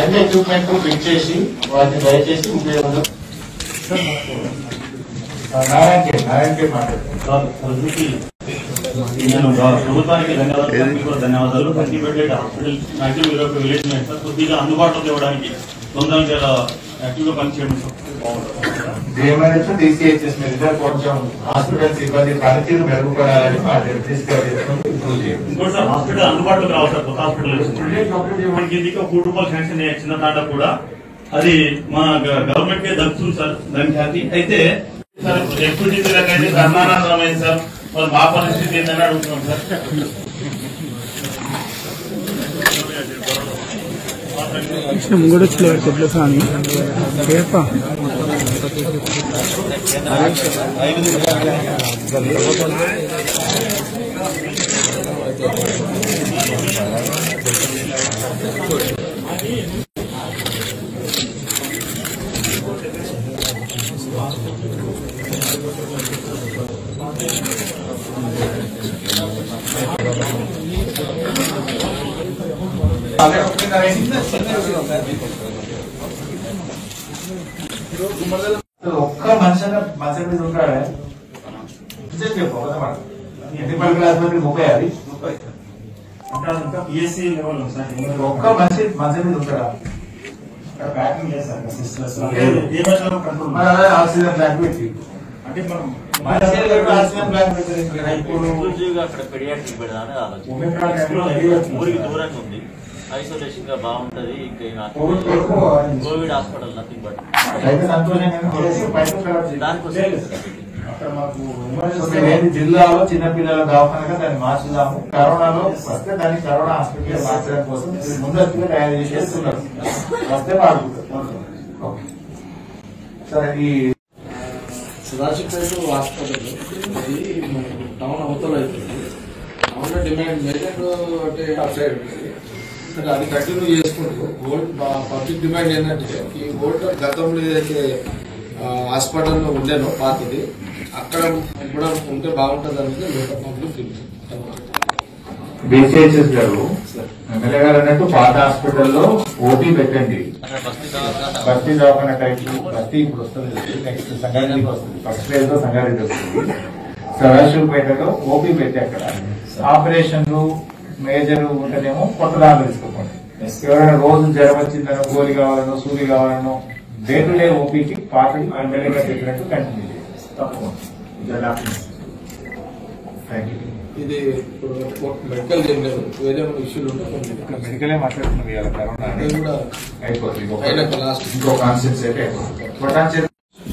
అన్ని equipment fit చేసి వాటిని దయచేసి ఉపయోగంలో నారాయణ కే నారాయణ కే మాట్లాడుతున్నాను ప్రజలకి నేను ప్రభుత్వానికి ధన్యవాదాలు మీకు కూడా ధన్యవాదాలు కంటిపేటెడ్ హాస్పిటల్ యాక్టివ్ ఒక విలేజ్ మే సార్ కొద్దిగా అందుబాటులోకి ఇవ్వడానికి తొందరగా చాలా యాక్టివ్గా పనిచేయడం సార్ బాగుంటుంది డిఎంఎస్ డిసిహెచ్ఎస్ మీద కొంచెం హాస్పిటల్ సిబ్బంది పనితీరు మెరుగుపడాలని మా డిస్కస్ చేసుకుంటూ ఇంప్రూవ్ చేయండి ఇంకోటి సార్ హాస్పిటల్ అందుబాటులోకి రావాలి సార్ కొత్త హాస్పిటల్ వచ్చింది. మనకి ఇందుకు ఒక కోటి రూపాయలు శాంక్షన్ అయ్యే చిన్న తాండ కూడా అది మన గవర్నమెంట్ కే దక్కుతుంది సార్ దాని ఖ్యాతి అయితే సార్ డిప్యూటీ అయితే ధర్మానందమైంది సార్ మరి మా పరిస్థితి ఏంటని అడుగుతున్నాం సార్ ముంగడొచ్చులే చెట్లు స్వామి ఏపా ఒక్క మనిషి మంచం మీద ఉంటాడే నిజం చెప్పు అబద్ధమాట. ఎన్ని పడకల ఆసుపత్రి ముప్పై అది అంటే అది ఇంకా పిఎస్సీ లెవెల్ ఉంది సార్ ఒక్క మనిషి మంచం మీద ఉంటాడా ప్యాకింగ్ చేస్తారు సిస్టర్స్ లేదు. ఏ భాషలో కంట్రోల్ మరి అదే ఆక్సిజన్ ప్లాంట్ పెట్టి అంటే మనం మనిషి ఆక్సిజన్ ప్లాంట్ పెట్టారు ఇక్కడ ఇప్పుడు ఎక్స్క్లూజివ్ గా అక్కడ పెడియాట్రిక్ పెడదామని ఆలోచన Explore ఊరికి దూరంగా ఉంది ఐసోలేషన్ గా బాగుంటది ఇంకా ఈ నాకు కోవిడ్ కొరకు కోవిడ్ హాస్పిటల్ నథింగ్ బట్ అయితే సంతోషంగా చేసి పైసలు ఖరాబ్ చేయాలి. దానికోసం అక్కడ మాకు సో మేమేంటి జిల్లాలో చిన్నపిల్లల దవాఖానగా దాన్ని మార్చుదాము కరోనాలో వస్తే దాన్ని కరోనా హాస్పిటల్ మార్చడం కోసం ముందస్తుగా తయారు చేసి చేస్తున్నారు వస్తే బాగుంటుంది ఓకే. సరే ఈ సదాశివపేట హాస్పిటల్ అది మనకు టౌన్ అవతల అవుతుంది టౌన్ లో డిమాండ్ మెజర్ అంటే అటు సైడ్ ఉంటుంది కానీ అది కంటిన్యూ చేసుకుంటూ ఓల్డ్ పబ్లిక్ డిమాండ్ ఏంటంటే ఈ ఓల్డ్ గతంలో ఏదైతే ఆ, హాస్పిటల్లో ఉండేనో పాతది అక్కడ కూడా ఉంటే బాగుంటుంది అనేది లోకల్ పబ్లిక్ డిమాండ్ బీసీహెచ్ఎస్ గారు ఎమ్మెల్యే గారు అన్నట్టు పాత హాస్పిటల్లో ఓటీ పెట్టండి అక్కడ బస్తీ దవాఖాన బస్తీ దవాఖాన టైప్ బస్తీ ఇప్పుడు వస్తుంది నెక్స్ట్ సంగారెడ్డికి వస్తుంది ఫస్ట్ ఫేజ్ లో సంగారెడ్డి వస్తుంది సదాశివపేటలో ఓపీ పెట్టి అక్కడ ఆపరేషన్లు మేజర్ ఉంటేనేమో కొత్త దాంట్లో తీసుకోకండి ఎవరైనా రోజు జ్వరం వచ్చిందనో గోలి కావాలనో సూది కావాలనో డే టు డే ఓపీకి పాత ఎమ్మెల్యే గారు చెప్పినట్టు కంటిన్యూ చేయండి తప్పకుండా థ్యాంక్ యూ ఇది ఇప్పుడు మెడికల్ ఏం లేదు వేరే ఇష్యూలు ఉంటే కొంచెం మెడికలే మాట్లాడుతున్నాం ఇవాళ కరోనా అది కూడా అయిపోతుంది అయినాక లాస్ట్ ఇంకో కాన్సెప్ట్స్ అయితే అయిపోతుంది పొటాన్షియల్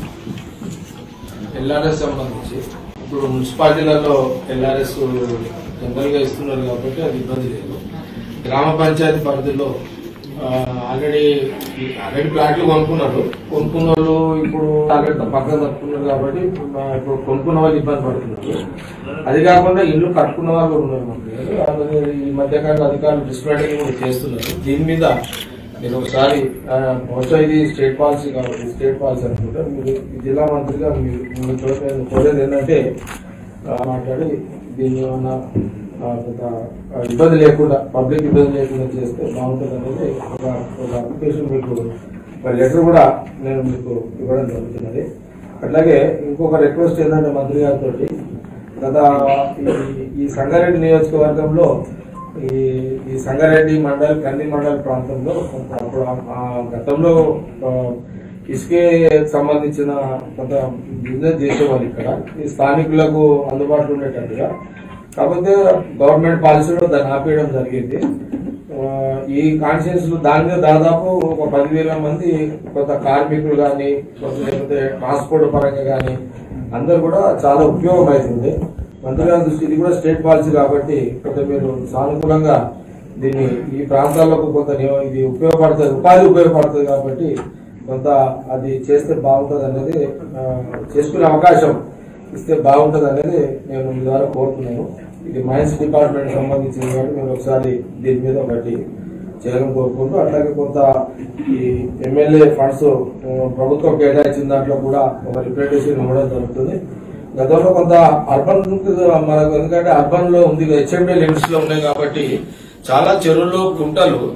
ఎల్ఆర్ఎస్ సంబంధించి ఇప్పుడు మున్సిపాలిటీలలో ఎల్ఆర్ఎస్ జనరల్ గా ఇస్తున్నారు కాబట్టి అది ఇబ్బంది లేదు గ్రామ పంచాయతీ పరిధిలో ఆల్రెడీ ఆల్రెడీ ప్లాట్లు కొనుక్కున్నారు కొనుక్కున్న వాళ్ళు ఇప్పుడు ఆల్రెడీ పక్కన తప్పుకున్నారు కాబట్టి ఆ, ఇప్పుడు కొనుక్కున్న వాళ్ళు ఇబ్బంది పడుతున్నారు అది కాకుండా ఇల్లు కట్టుకున్న వాళ్ళు కూడా ఉన్నారు మంత్రి గారు అలాగే ఈ మధ్యకాలంలో అధికారులు డిస్ప్లాటింగ్ కూడా చేస్తున్నారు దీని మీద మీరు ఒకసారి ఆ, బహుశా ఇది స్టేట్ పాలసీ కాబట్టి స్టేట్ పాలసీ అనుకుంటా మీరు ఈ జిల్లా మంత్రిగా మీరు మీ చోట నేను కోరేది ఏంటంటే ఆ, మాట్లాడి దీన్ని ఏమన్నా ఆ, కొంత ఆ, ఇబ్బంది లేకుండా పబ్లిక్ ఇబ్బంది లేకుండా చేస్తే బాగుంటుంది అనేది ఒక ఒక అప్లికేషన్ మీకు ఒక లెటర్ కూడా నేను మీకు ఇవ్వడం జరుగుతున్నది అట్లాగే ఇంకొక రిక్వెస్ట్ ఏంటంటే మంత్రి గారితో గత ఈ- ఈ సంగారెడ్డి నియోజకవర్గంలో ఈ ఈ సంగారెడ్డి మండల్ కంది మండల్ ప్రాంతంలో కొంత అప్పుడు ఆ- ఆ గతంలో ఆ, ఇసుకే సంబంధించిన కొంత బిజినెస్ చేసేవాళ్ళు ఇక్కడ ఈ స్థానికులకు అందుబాటులో ఉండేటట్టుగా కాకపోతే గవర్నమెంట్ పాలసీలో దాన్ని ఆపేయడం జరిగింది ఆ, ఈ కాన్షియన్స్ దాని మీద దాదాపు ఒక పదివేల మంది కొంత కార్మికులు కానీ లేకపోతే ట్రాన్స్పోర్ట్ పరంగా కానీ అందరు కూడా చాలా ఉపయోగం అవుతుంది మంత్రి గారి దృష్టి ఇది కూడా స్టేట్ పాలసీ కాబట్టి కొంత మీరు సానుకూలంగా దీన్ని ఈ ప్రాంతాలకు కొంత నియ- ఇది ఉపయోగపడుతుంది ఉపాధి ఉపయోగపడుతుంది కాబట్టి కొంత అది చేస్తే బాగుంటుంది అనేది ఆ, చేసుకునే అవకాశం ఇస్తే బాగుంటుంది అనేది నేను మీ ద్వారా కోరుతున్నాను ఇది మైన్స్ డిపార్ట్మెంట్ సంబంధించింది కాబట్టి మీరు ఒకసారి దీని మీద ఒకటి చేయాలని కోరుకుంటూ అట్లాగే కొంత ఈ ఎమ్మెల్యే ఫండ్స్ ఆ, ప్రభుత్వం కేటాయించిన దాంట్లో కూడా ఒక రిప్రజెంటేషన్ ఇవ్వడం జరుగుతుంది గతంలో కొంత అర్బన్ మనకు ఎందుకంటే అర్బన్ లో ఉంది హెచ్ఎండి లిమిట్స్ లో ఉన్నాయి కాబట్టి చాలా చెరువులు కుంటలు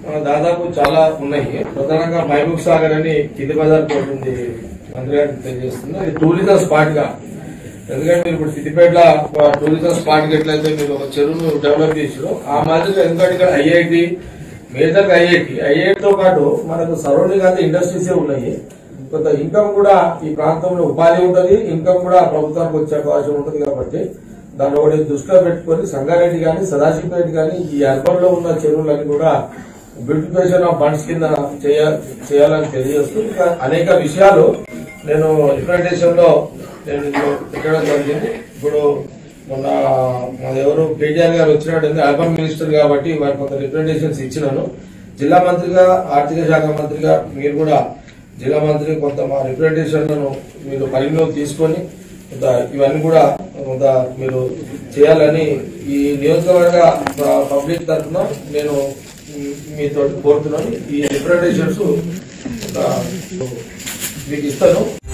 ఆ, దాదాపు చాలా ఉన్నాయి ప్రధానంగా మహబూబ్ సాగర్ అని కింది బజార్ కోర్టు ఉంది మంత్రి గారికి తెలియజేస్తుంది అది టూరిజం స్పాట్ గా ఎందుకంటే మీరు ఇప్పుడు సిద్దిపేట ఒక టూరిజం స్పాట్ కి ఎట్లయితే మీరు ఒక చెరువును డెవలప్ చేసారో ఆ మాదిరిగా ఎందుకంటే ఇక్కడ ఐఐటి మేజర్ ఐఐటి ఐఐటి తో పాటు మనకు సరౌండింగ్ అంతా ఇండస్ట్రీసే ఉన్నాయి కొంత ఇన్కమ్ కూడా ఈ ప్రాంతంలో ఉపాధి ఉంటుంది ఇన్కమ్ కూడా ప్రభుత్వానికి వచ్చే అవకాశం ఉంటుంది కాబట్టి దాన్ని ఒకటి దృష్టిలో పెట్టుకొని సంగారెడ్డి కానీ సదాశివపేట కానీ ఈ అర్బన్ లో ఉన్న చెరువులన్నీ కూడా బ్యూటిఫికేషన్ ఆఫ్ ఫండ్స్ కింద చేయ- చేయాలని తెలియజేస్తూ ఇంకా అనేక విషయాలు నేను రిప్రజెంటేషన్ లో నేను ఇందులో పెట్టడం జరిగింది ఇప్పుడు మొన్న మన ఎవరు కేటీఆర్ గారు వచ్చినట్టు అర్బన్ మినిస్టర్ కాబట్టి వారి కొంత రిప్రజెంటేషన్స్ ఇచ్చినాను జిల్లా మంత్రిగా ఆర్థిక శాఖ మంత్రిగా మీరు కూడా జిల్లా మంత్రి కొంత మా రిప్రజెంటేషన్లను మీరు పరిగణలోకి తీసుకొని కొంత ఇవన్నీ కూడా కొంత మీరు చేయాలని ఈ నియోజకవర్గ ప- పబ్లిక్ తరఫున నేను మీ- మీతో కోరుతున్నాను ఈ రిప్రజెంటేషన్స్ మీకు ఇస్తాను